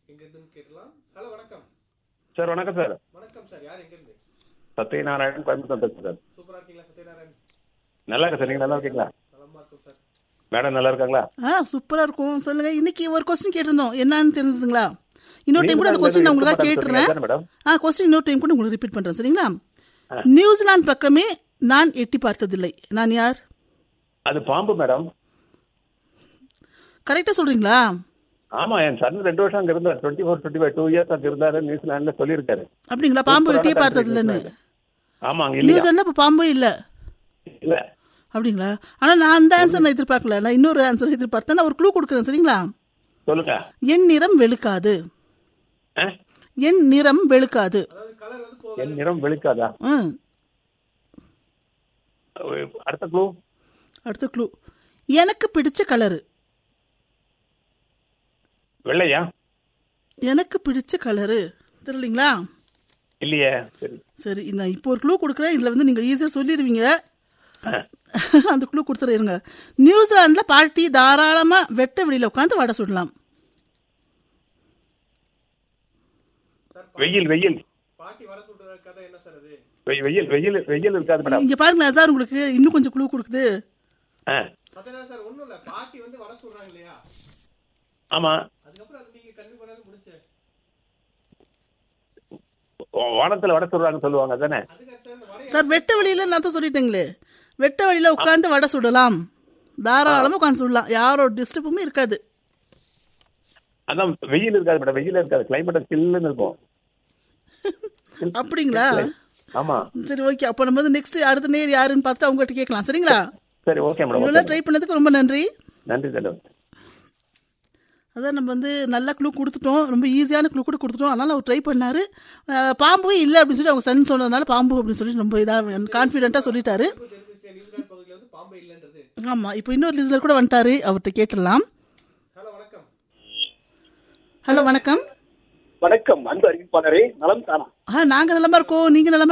எங்க இருந்துன்னு கேட்டலாம் ஹலோ வணக்கம் சார் வணக்கம் சார் வணக்கம் சார் யார் எங்க இருந்து சத்யநாராயணன் கோயம்புத்தூர் பேசுறேன் சார் சூப்பரா இருக்கீங்களா சத்யநாராயண் நல்லா இருக்கேன் சார் நீங்கள் நல்லா இருக்கீங்களா நலமா இருக்கும் சார் மேடம் நல்லா இருக்காங்களா ஆ சூப்பரா இருக்கும் சொல்லுங்க இன்னைக்கு ஒரு கொஸ்டின் கேட்டிருந்தோம் என்னன்னு தெரிஞ்சுதுங்களா இன்னொரு டைம் கூட அந்த கொஸ்டின் நான் உங்களுக்காக கேட்டுறேன் மேடம் ஆ கொஸ்டின் இன்னொரு டைம் கூட உங்களுக்கு ரிப்பீட் பண்றேன் சரிங்களா நியூசிலாந்து பக்கமே நான் எட்டி பார்த்ததில்லை நான் யார் அது பாம்பு மேடம் கரெக்டா சொல்றீங்களா ஆமா என் சன் ரெண்டு வருஷம் அங்க இருந்தார் twenty four twenty five two years அங்க இருந்தாரு நியூசிலாந்துல சொல்லியிருக்காரு அப்படிங்களா பாம்பு எட்டியே பார்த்ததில்லைன்னு ஆமா அங்க இல்லையா நியூசிலாந்துல இப்போ பாம்பே இல்லை இல்ல அப்படிங்களா ஆனா நான் அந்த ஆன்சர் நான் எதிர்பார்க்கல நான் இன்னொரு ஆன்சர் எதிர்பார்த்தேன் நான் ஒரு க்ளூ கொடுக்குறேன் சரிங்களா சொல்லுங்க என் நிறம் வெளுக்காது ஆ? என் நிறம் வெளுக்காது அதாவது கலர் வந்து போ என் நிறம் வெளுக்காதா ம் அடுத்த க்ளூ அடுத்த க்ளூ எனக்கு பிடிச்ச கலரு வெள்ளையா எனக்கு பிடிச்ச கலரு தெரியலீங்களா இல்லையே சரி சரி நான் இப்போ ஒரு க்ளூ கொடுக்குறேன் இதில் வந்து நீங்கள் ஈஸியாக சொல்லிடுவீங்க ஆ. அந்த க்ளூ கொடுத்துருங்க நியூசிலாண்டில் பார்ட்டி தாராளமாக வெட்ட வெளியில் உட்காந்து வடை சுடலாம் வெயில் வெயில் பாட்டி வர சொல்ற கதை என்ன சார் அது வெய்- வெயில் வெயில் வெயில் இருக்காது மேடம் இங்கே பாருங்களேன் சார் உங்களுக்கு இன்னும் கொஞ்சம் க்ளூ கொடுக்குது ஆ சத்யநாராயண் சார் ஒண்ணும் இல்ல பாட்டி வந்து வர சொல்றாங்க இல்லையா ஆமா அதுக்கப்புறம் அது நீங்க கண்ணு பண்ணாலும் முடிச்சு வானத்துல வட சொல்றாங்கன்னு சொல்லுவாங்க தானே அதுக்கு அடுத்து அந்த வடை சார் வெட்ட வெளியில் நான் தான் சொல்லிட்டேங்களே வெட்ட வெளியில் உட்காந்து வடை சுடலாம் தாராளமாக உட்காந்து சுடலாம் யாரோட டிஸ்டர்புமே இருக்காது அதான் வெயில் இருக்காது மேடம் வெயில் இருக்காது கிளைமேட் சில்லுன்னு இருக்கும் அப்படிங்களா ஆமா சரி ஓகே அப்போ நம்ம வந்து நெக்ஸ்ட் அடுத்த நேர் யாருன்னு பார்த்துட்டு அவங்ககிட்ட கேட்கலாம் சரிங்களா சரி ஓகே மேடம் இவ்வளோ ஓகே ட்ரை பண்ணதுக்கு ரொம்ப நன்றி நன்றி தலைவர் அதான் நம்ம வந்து நல்ல க்ளூ கொடுத்துட்டோம் ரொம்ப ஈஸியான க்ளூ கூட கொடுத்துட்டோம் அதனால அவர் ட்ரை பண்ணாரு அஹ் பாம்பு இல்லை அப்படின்னு சொல்லி அவங்க சன் சொன்னதுனால பாம்பு அப்படின்னு சொல்லி ரொம்ப இதாக கான்ஃபிடென்ட்டாக சொல்லிட்டாரு தெரிஞ்சிச்சு நியூசிலாந்து பகுதியில வந்து பாம்பே இல்லைன்றது ஆமாம் இப்போ இன்னொரு லிஸ்னர் கூட வந்துட்டாரு அவர்கிட்ட கேட்டுடலாம் ஹலோ வணக்கம் ஹலோ வணக்கம் வணக்கம் அன்பு அறிவிப்பாளரே நலம் தானா ஆ நாங்கள் நலமா இருக்கோம் நீங்கள் நலமா